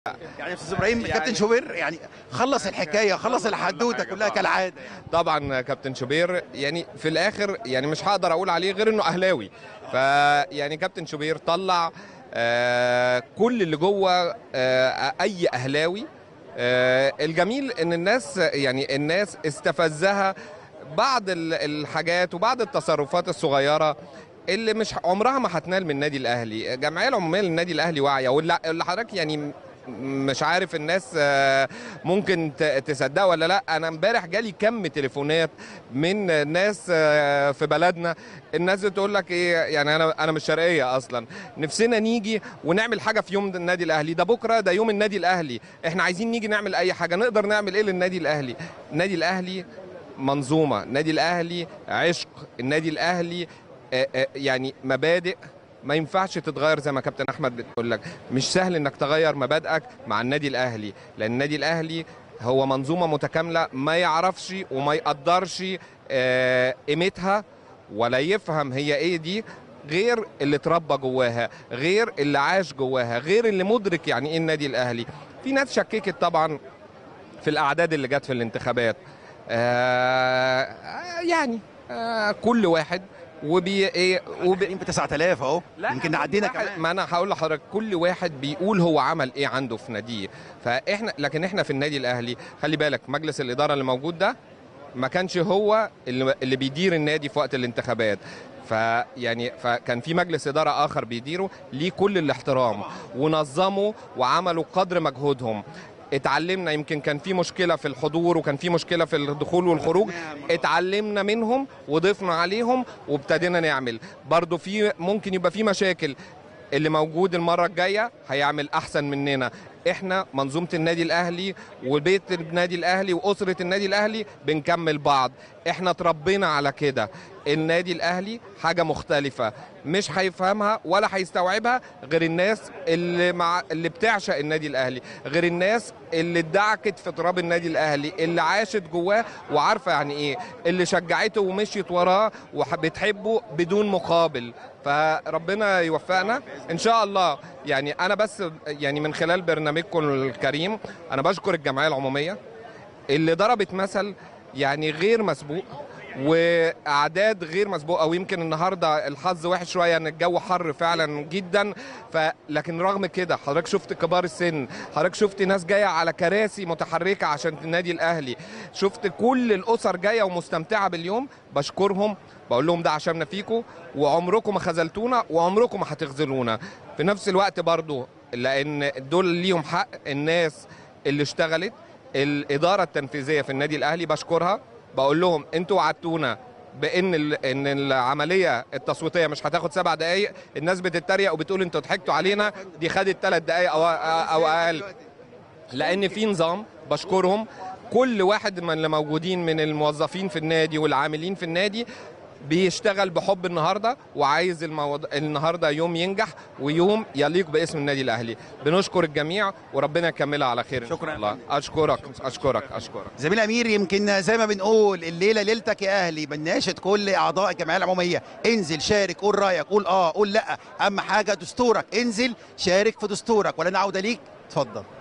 يعني استاذ ابراهيم كابتن شوبير يعني خلص الحكايه خلص الحدوته كلها كالعاده طبعا كابتن شوبير يعني في الاخر يعني مش هقدر اقول عليه غير انه اهلاوي فيعني كابتن شوبير طلع آه كل اللي جوه آه اي اهلاوي آه الجميل ان الناس يعني الناس استفزها بعض ال- الحاجات وبعض التصرفات الصغيره اللي مش عمرها ما هتنال من النادي الاهلي الجمعيه العموميه للنادي الاهلي واعيه واللي اللي حضرتك يعني مش عارف الناس آه، ممكن ت- تصدق ولا لا انا امبارح جالي كم تليفونات من ناس آه، في بلدنا الناس بتقول لك ايه يعني انا انا مش شرقيه اصلا نفسنا نيجي ونعمل حاجه في يوم النادي الاهلي ده بكره ده يوم النادي الاهلي احنا عايزين نيجي نعمل اي حاجه نقدر نعمل ايه للنادي الاهلي النادي الاهلي منظومه النادي الاهلي عشق النادي الاهلي آه، آه، يعني مبادئ ما ينفعش تتغير زي ما كابتن احمد بتقول لك مش سهل انك تغير مبادئك مع النادي الاهلي لان النادي الاهلي هو منظومه متكامله ما يعرفش وما يقدرش آه، قيمتها ولا يفهم هي ايه دي غير اللي اتربى جواها غير اللي عاش جواها غير اللي مدرك يعني ايه النادي الاهلي في ناس شككت طبعا في الاعداد اللي جت في الانتخابات آه آه، يعني آه كل واحد وبي ايه وبي ب 9000 اهو يمكن عدينا واحد- كمان ما انا هقول لحضرتك كل واحد بيقول هو عمل ايه عنده في ناديه فاحنا لكن احنا في النادي الاهلي خلي بالك مجلس الاداره اللي موجود ده ما كانش هو اللي, اللي بيدير النادي في وقت الانتخابات فيعني فكان في مجلس اداره اخر بيديره ليه كل الاحترام ونظموا وعملوا قدر مجهودهم اتعلمنا يمكن كان في مشكله في الحضور وكان في مشكله في الدخول والخروج اتعلمنا منهم وضفنا عليهم وابتدينا نعمل برضو في ممكن يبقى في مشاكل اللي موجود المره الجايه هيعمل احسن مننا احنا منظومه النادي الاهلي وبيت النادي الاهلي واسره النادي الاهلي بنكمل بعض احنا اتربينا على كده النادي الاهلي حاجه مختلفه مش هيفهمها ولا هيستوعبها غير الناس اللي مع اللي بتعشق النادي الاهلي غير الناس اللي ادعكت في تراب النادي الاهلي اللي عاشت جواه وعارفه يعني ايه اللي شجعته ومشيت وراه وبتحبه بدون مقابل فربنا يوفقنا ان شاء الله يعني انا بس يعني من خلال برنامجكم الكريم انا بشكر الجمعيه العموميه اللي ضربت مثل يعني غير مسبوق واعداد غير مسبوقه ويمكن النهارده الحظ وحش شويه ان الجو حر فعلا جدا ف لكن رغم كده حضرتك شفت كبار السن حضرتك شفت ناس جايه على كراسي متحركه عشان النادي الاهلي شفت كل الاسر جايه ومستمتعه باليوم بشكرهم بقول لهم ده عشاننا فيكم وعمركم ما خذلتونا وعمركم ما هتخذلونا في نفس الوقت برضو لان دول ليهم حق الناس اللي اشتغلت الاداره التنفيذيه في النادي الاهلي بشكرها بقول لهم انتوا وعدتونا بان ال- ان العمليه التصويتيه مش هتاخد سبع دقائق الناس بتتريق وبتقول انتوا ضحكتوا علينا دي خدت ثلاث دقائق او او اقل لان في نظام بشكرهم كل واحد من اللي موجودين من الموظفين في النادي والعاملين في النادي بيشتغل بحب النهارده وعايز الموض... النهارده يوم ينجح ويوم يليق باسم النادي الاهلي بنشكر الجميع وربنا يكملها على خير إن شاء شكراً. الله اشكرك اشكرك اشكرك زميل امير يمكن زي ما بنقول الليله ليلتك يا اهلي بنناشد كل اعضاء الجمعيه العموميه انزل شارك قول رايك قول اه قول لا اهم حاجه دستورك انزل شارك في دستورك ولن اعود ليك اتفضل